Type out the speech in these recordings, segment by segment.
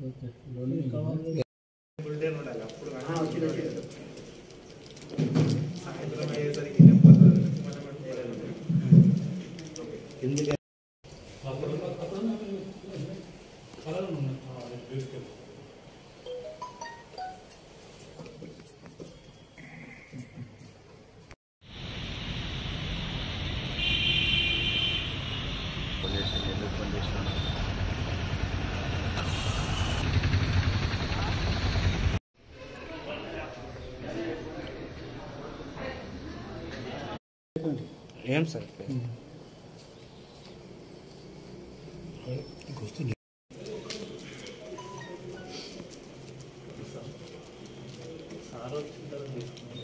బుల్డెన్ ఉండాలి అప్పుడు సాయంత్రం అయ్యేసరికి నెమ్మది ఎందుకంటే ఏం సార్ సార్ వచ్చిన తర్వాత తీసుకున్నాం.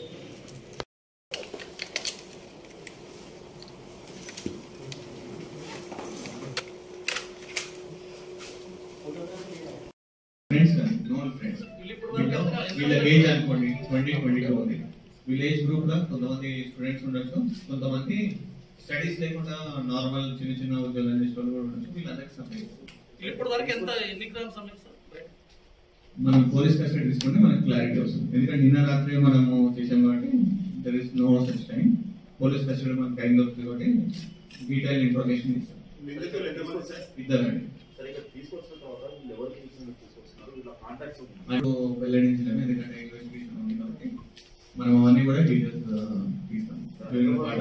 ఫ్రెండ్స్ నోన్ ఫ్రెండ్స్ వీళ్ళ ఏజ్ అనుకోండి ట్వంటీ ట్వంటీ టూ ఉంది వీళ్ళ ఏజ్ గ్రూప్ లో కొంతమంది స్టూడెంట్స్ ఉండొచ్చు కొంతమంది స్టడీస్ లేకుండా నార్మల్ చిన్న చిన్న ఉద్యోగాలు చేసే వాళ్ళు కూడా ఉండొచ్చు వీళ్ళందరికీ సప్లై ఇప్పటి వరకు ఎంత ఎన్ని గ్రామ్స్ అమ్మారు సార్ మనం పోలీస్ కస్టడీ తీసుకుంటే మనకు క్లారిటీ వస్తుంది ఎందుకంటే నిన్న రాత్రి మనము చేసాం కాబట్టి there is no such time police custody మనకు టైం దొరుకుతుంది కాబట్టి డీటెయిల్ ఇన్ఫర్మేషన్ ఇస్తాం ఇద్దరండి నాకు వెల్లడించలేము ఎందుకంటే ఇన్వెస్టిగేషన్ ఉంది కాబట్టి మనం అవన్నీ కూడా డీటెయిల్స్ తీస్తాం వీళ్ళ పాటు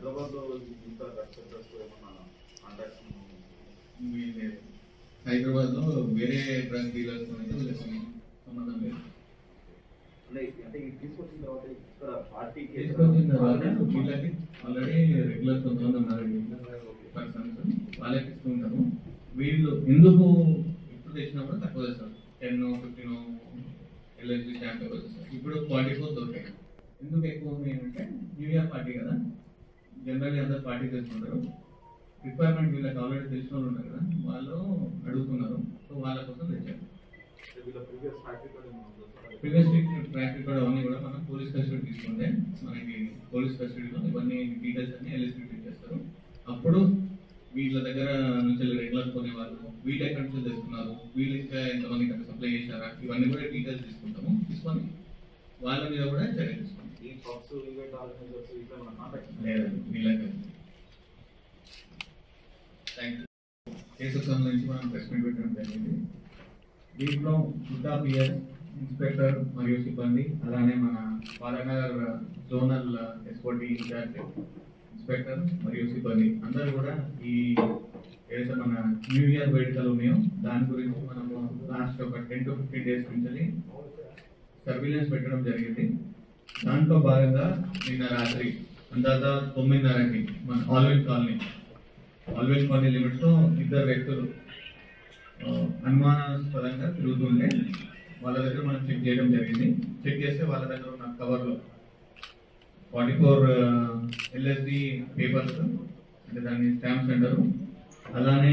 వీళ్ళే హైదరాబాద్ లో వేరే డ్రగ్ డీలర్స్ తో అయితే వీళ్ళకి సంబంధం లేదు తీసుకొచ్చిన తర్వాత వీళ్ళకి ఆల్రెడీ రెగ్యులర్ కొంతమంది ఉన్నారు పర్సన్స్ వాళ్ళకి ఇస్తూ ఉంటాము వీళ్ళు ఎందుకు ఇప్పుడు తెచ్చినప్పుడు తక్కువ చేస్తారు టెన్ ఫిఫ్టీన్ ఎల్ఎస్జీ స్టాంప్ వచ్చేస్తారు ఇప్పుడు ఫార్టీ ఫోర్ దొరికాయి ఎందుకు ఎక్కువ ఉంది అంటే న్యూ ఇయర్ పార్టీ కదా జనరల్లీ అందరు పార్టీ చేసుకుంటారు రిక్వైర్మెంట్ వీళ్ళకి ఆల్రెడీ తెలిసిన వాళ్ళు ఉన్నారు కదా వాళ్ళు అడుగుతున్నారు సో వాళ్ళ కోసం తెచ్చారు ప్రీవియస్ ట్రాక్ రికార్డ్ అవన్నీ కూడా మనం పోలీస్ కస్టడీ తీసుకుంటే మనకి పోలీస్ కస్టడీలో ఇవన్నీ డీటెయిల్స్ అన్ని ఎల్ఎస్పీ చేస్తారు అప్పుడు వీళ్ళ దగ్గర నుంచి రెగ్యులర్ కొనే వాళ్ళు వీళ్ళు ఎక్కడి నుంచి తెస్తున్నారు వీళ్ళు ఇంకా ఎంతమందికి అక్కడ సప్లై చేశారా ఇవన్నీ కూడా డీటెయిల్స్ తీసుకుంటాము తీసుకొని వాళ్ళ మీద కూడా చర్య తీసుకుంటాం లేదండి వీళ్ళకి థ్యాంక్ యూ కేసుకు సంబంధించి మనం ప్రెస్ మీట్ పెట్టడం జరిగింది దీంట్లో గుడ్డా పిఎస్ ఇన్స్పెక్టర్ మరియు సిబ్బంది అలానే మన Balanagar zonal SOT in charge inspector మరియు సిబ్బంది అందరూ కూడా ఈ ఏదైతే మన న్యూ ఇయర్ వేడుకలు ఉన్నాయో దాని గురించి మనము లాస్ట్ ఒక టెన్ టు ఫిఫ్టీన్ డేస్ నుంచి సర్వీలెన్స్ పెట్టడం జరిగింది దాంట్లో భాగంగా నిన్న రాత్రి అందాజా తొమ్మిదిన్నరకి మన ఆల్వేజ్ కాలనీ ఆల్వేజ్ కాలనీ లిమిట్ లో ఇద్దరు వ్యక్తులు ఆ, అనుమానాస్పదంగా తిరుగుతుంటే వాళ్ళ దగ్గర మనం చెక్ చేయడం జరిగింది చెక్ చేస్తే వాళ్ళ దగ్గర ఉన్న కవర్లో ఫార్టీ ఫోర్ ఎల్ఎస్డి పేపర్స్ అంటే దాన్ని స్టాంప్స్ అంటారు అలానే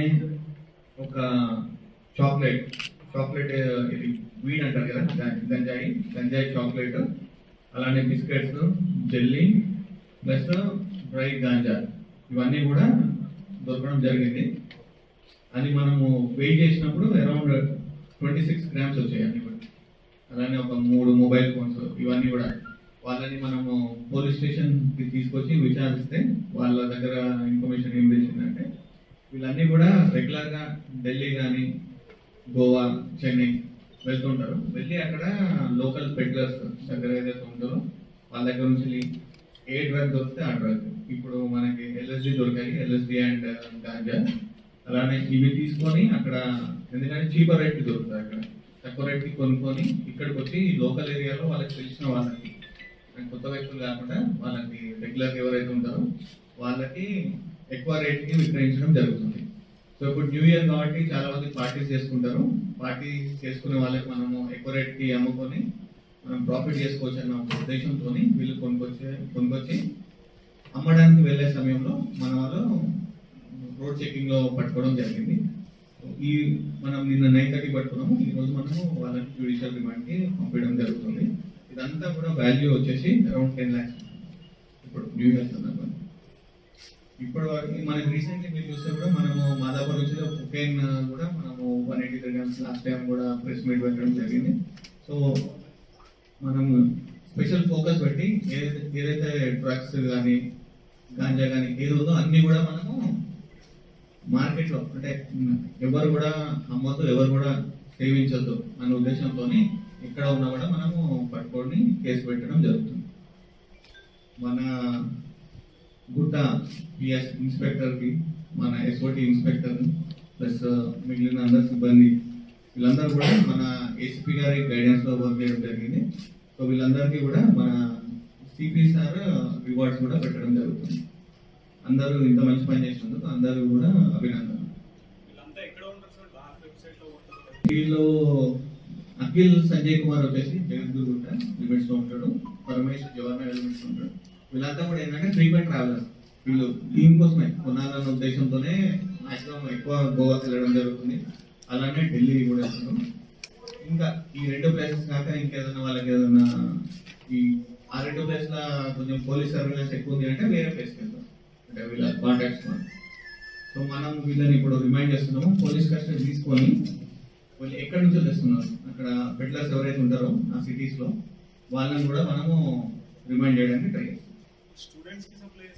ఒక చాక్లెట్ చాక్లెట్ ఇది వీడ్ అంటారు కదా గా- గంజాయి గంజాయి చాక్లెట్ అలానే biscuits jelly plus dry ganja ఇవన్నీ కూడా దొరకడం జరిగింది అది మనము వెయిట్ చేసినప్పుడు అరౌండ్ ట్వంటీ సిక్స్ గ్రామ్స్ వచ్చాయి అన్ని కూడా అలానే ఒక మూడు మొబైల్ ఫోన్స్ ఇవన్నీ కూడా వాళ్ళని మనము పోలీస్ స్టేషన్ కి తీసుకొచ్చి విచారిస్తే వాళ్ళ దగ్గర ఇన్ఫర్మేషన్ ఏం తెలిసిందంటే వీళ్ళన్నీ కూడా రెగ్యులర్ గా ఢిల్లీ కానీ గోవా చెన్నై వెళ్తుంటారు వెళ్ళి అక్కడ లోకల్ పెడ్లర్స్ దగ్గర ఏదైతే ఉంటారో వాళ్ళ దగ్గర నుంచి ఏ డ్రగ్ దొరికితే ఆ డ్రగ్ ఇప్పుడు మనకి ఎల్ఎస్డి దొరికాయి ఎల్ఎస్డి అండ్ గాంజా అలానే ఇవి తీసుకొని అక్కడ ఎందుకంటే చీపర్ రేట్ దొరుకుతాయి అక్కడ తక్కువ రేట్కి కొనుక్కొని ఇక్కడికి వచ్చి లోకల్ ఏరియాలో వాళ్ళకి తెలిసిన వాళ్ళకి అంటే కొత్త వ్యక్తులు కాకుండా వాళ్ళకి రెగ్యులర్ ఎవరైతే ఉంటారో వాళ్ళకి ఎక్కువ రేట్కి విక్రయించడం జరుగుతుంది సో ఇప్పుడు న్యూ ఇయర్ కాబట్టి చాలా మంది పార్టీస్ చేసుకుంటారు పార్టీ చేసుకునే వాళ్ళకి మనము ఎక్కువ రేట్కి అమ్ముకొని మనం ప్రాఫిట్ చేసుకోవచ్చు అన్న ఒక ఉద్దేశంతో వీళ్ళు కొనుక్కొచ్చి కొనుక్కొచ్చి అమ్మడానికి వెళ్ళే సమయంలో మన వాళ్ళు రోడ్ చెకింగ్ లో పట్టుకోవడం జరిగింది ఈ మనం నిన్న నైన్ థర్టీ పట్టుకున్నాము ఈ రోజు మనము వాళ్ళకి జ్యుడిషియల్ రిమాండ్ కి పంపించడం జరుగుతుంది ఇదంతా కూడా వాల్యూ వచ్చేసి అరౌండ్ టెన్ లాక్స్ ఇప్పుడు న్యూ ఇయర్ సందర్భంగా ఇప్పుడు వరకు మనకి రీసెంట్లీ మీరు చూస్తే కూడా మనము మాదాపూర్ నుంచి కొకైన్ కూడా మనము one eighty three grams last time కూడా ప్రెస్ మీట్ పెట్టడం జరిగింది సో మనం స్పెషల్ ఫోకస్ పెట్టి ఏదైతే ఏదైతే డ్రగ్స్ కానీ గాంజా కానీ ఏది ఉందో అన్ని కూడా మనము మార్కెట్లో అంటే ఉమ్, ఎవరు కూడా అమ్మొద్దు ఎవరు కూడా సేవించొద్దు అనే ఉద్దేశంతో ఎక్కడ ఉన్నా కూడా మనము పట్టుకొని కేసు పెట్టడం జరుగుతుంది మన గుట్ట పిఎస్ ఇన్స్పెక్టర్కి మన ఎస్ఓటి ఇన్స్పెక్టర్ ప్లస్ మిగిలిన అందరు సిబ్బంది వీళ్ళందరూ కూడా మన ఏసీపీ గారి గైడెన్స్ లో వర్క్ చేయడం జరిగింది సో వీళ్ళందరికీ కూడా మన సిపి సార్ రివార్డ్స్ కూడా పెట్టడం జరుగుతుంది అందరూ ఇంత మంచి పని చేసినందుకు అందరూ కూడా అభినందన వీళ్ళు అఖిల్ సంజయ్ కుమార్ వచ్చేసి జగద్గురుట లిమిట్స్ లో ఉంటాడు పరమేష్ జవహర్ లిమిట్స్ లో ఉంటాడు వీళ్ళంతా కూడా ఏంటంటే ఫ్రీక్వెంట్ ట్రావెలర్స్ వీళ్ళు దీనికోసమే కొనాలన్న ఉద్దేశంతోనే మాక్సిమం ఎక్కువ గోవాకి వెళ్ళడం జరుగుతుంది అలానే ఢిల్లీ కూడా వెళ్తున్నాం ఇంకా ఈ రెండు ప్లేసెస్ కాక ఇంకేదైనా వాళ్ళకి ఏదైనా ఈ ఆ రెండు ప్లేస్ ల కొంచెం పోలీస్ సర్వేలెన్స్ ఎక్కువ ఉంది అంటే వేరే ప్లేస్కి వెళ్తాం అంటే వీళ్ళ కాంటాక్ట్స్ సో మనం వీళ్ళని ఇప్పుడు రిమైండ్ చేస్తున్నాము పోలీస్ కస్టడీ తీసుకొని వాళ్ళు ఎక్కడి నుంచో తెస్తున్నారు అక్కడ పెడ్లర్స్ ఎవరైతే ఉంటారో ఆ సిటీస్ లో వాళ్ళని కూడా మనము రిమైండ్ చేయడానికి ట్రై చేస్తాం స్టూడెంట్స్ కి సప్లై